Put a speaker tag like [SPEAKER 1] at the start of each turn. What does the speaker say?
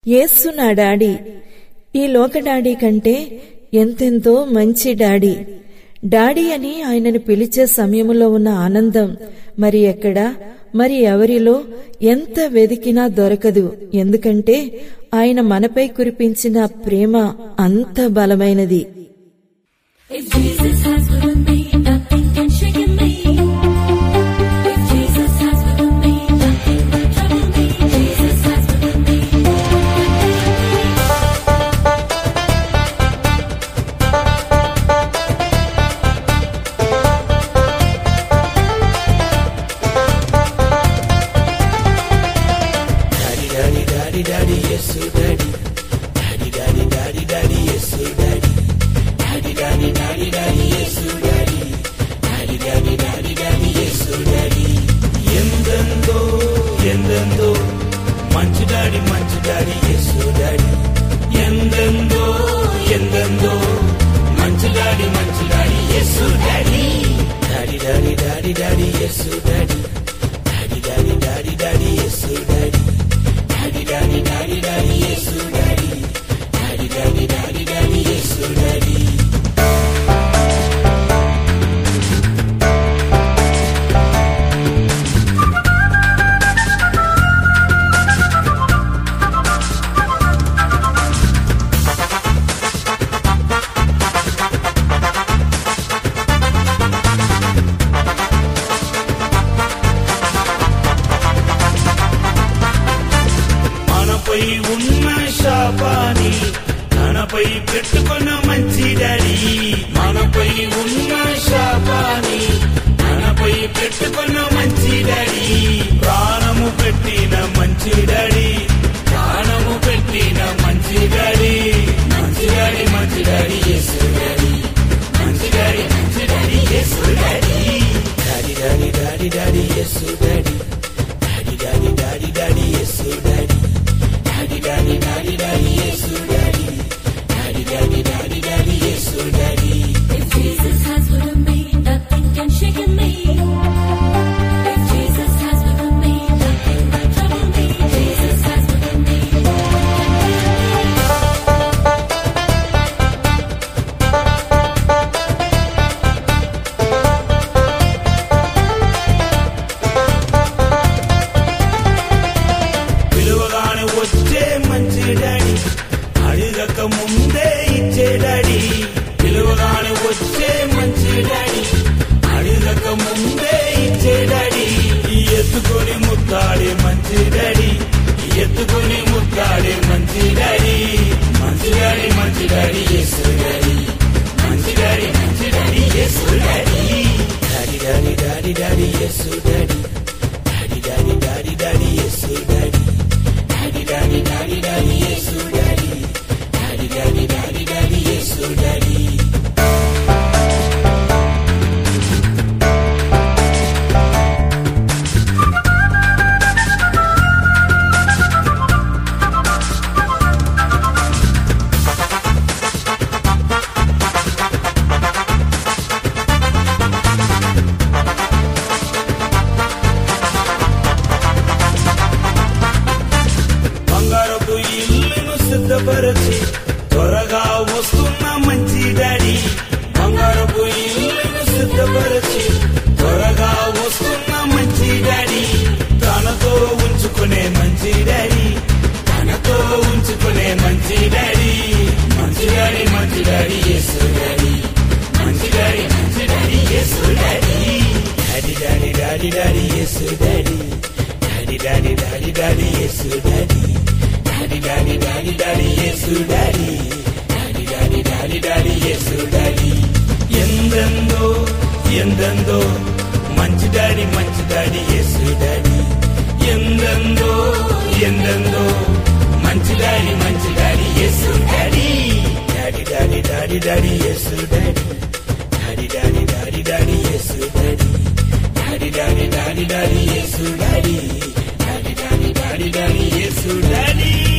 [SPEAKER 1] యేసు నా డాడీ ఈ లోక డాడీ కంటే ఎంతెంతో మంచి డాడీ డాడీ అని ఆయనను పిలిచే సమయంలో ఉన్న ఆనందం మరి ఎక్కడా మరి ఎవరిలో ఎంత వెదికినా దొరకదు ఎందుకంటే ఆయన మనపై కురిపించిన ప్రేమ అంత బలమైనది
[SPEAKER 2] If Jesus has given me, nothing can shake me. If Jesus has given me, nothing will trouble me. Jesus has given me.
[SPEAKER 3] Daddy, daddy, daddy, daddy, yes, so daddy. Daddy, daddy, daddy, daddy, yes, so daddy. Daddy, daddy, daddy, daddy, yes, so daddy. Daddy, daddy, daddy, daddy, yes, so daddy. ఎందెందో ఎందెందో మంచి daddy మంచి daddy Yesu daddy ఎందెందో ఎందెందో మంచి daddy మంచి daddy Yesu daddy daddy daddy daddy daddy Yesu daddy daddy daddy daddy daddy Yesu daddy daddy daddy daddy daddy Yesu daddy daddy daddy daddy daddy Yesu daddy మనపై ఉన్న శాపాన్ని తనపై పెట్టుకున్న మంచి డాడీ మనపై ఉన్న శాపాన్ని తనపై పెట్టుకున్న మంచి డాడీ ప్రాణము పెట్టిన మంచి డాడీ ప్రాణము పెట్టిన మంచి డాడీ మంచి డాడీ మంచి డాడీ యేసు డాడీ మంచి డాడీ మంచి daddy Yesu daddy daddy daddy daddy daddy Yesu daddy daddy daddy daddy daddy Yesu daddy daddy daddy daddy daddy Yesu daddy daddy daddy daddy daddy Yesu daddy
[SPEAKER 2] If Jesus has given me, nothing can shake me. If Jesus has given me, nothing will trouble me. Jesus has given me.
[SPEAKER 3] పిలువగానే వచ్చే మంచి daddy అడగక ముందే ఇచ్చే daddy పిలువగానే వచ్చే మంచి daddy అడగక ముందే ఇచ్చే డాడీ ఈ ఎత్తుకొని ముత్తాడే మంచి డాడీ ఈ ఎత్తుకొని ముత్తాడే మంచి డాడీ మంచి డాడీ మంచి డాడీ యేసు డాడీ మంచి డాడీ మంచి daddy Yesu daddy daddy daddy daddy daddy Yesu daddy daddy daddy daddy daddy Yesu daddy daddy daddy daddy daddy Yesu daddy daddy daddy daddy daddy Yesu daddy బంగారపు ఇల్లును సిద్ధపరచి త్వరగా వస్తున్న మంచి డాడీ బంగారపు ఇల్లును సిద్ధపరచి త్వరగా వస్తున్న మంచి డాడీ తనతో ఉంచుకునే మంచి డాడీ తనతో ఉంచుకునే మంచి డాడీ మంచి డాడీ మంచి డాడీ యేసు డాడీ మంచి డాడీ మంచి daddy Yesu daddy daddy daddy daddy daddy Yesu daddy daddy daddy daddy daddy Yesu daddy daddy daddy daddy daddy Yesu daddy daddy daddy daddy daddy Yesu daddy ఎందెందో ఎందెందో మంచి డాడీ మంచి డాడీ యేసు డాడీ ఎందెందో ఎందెందో మంచి డాడీ మంచి daddy Yesu daddy daddy daddy daddy daddy Yesu daddy daddy daddy daddy daddy Yesu daddy daddy daddy daddy daddy Yesu daddy daddy daddy daddy daddy Yesu daddy